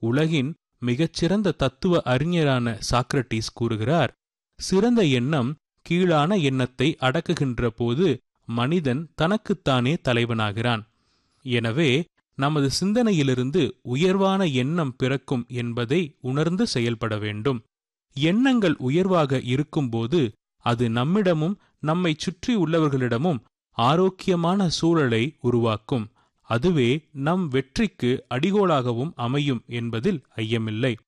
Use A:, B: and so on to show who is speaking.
A: உலகின் மிகச்சிறந்த தத்துவ அறிஞரான சாக்ரட்டிஸ் கூறுகிறார் சிறந்த எண்ணம் கீழான எண்ணத்தை அடக்குகின்ற போது மனிதன் தனக்குத்தானே தலைவனாகிறான் எனவே நமது சிந்தனையிலிருந்து உயர்வான எண்ணம் பிறக்கும் என்பதை உணர்ந்து செயல்பட வேண்டும் எண்ணங்கள் உயர்வாக இருக்கும்போது அது நம்மிடமும் நம்மை சுற்றி உள்ளவர்களிடமும் ஆரோக்கியமான சூழலை உருவாக்கும் அதுவே நம் வெற்றிக்கு அடிகோலாகவும் அமையும் என்பதில் ஐயமில்லை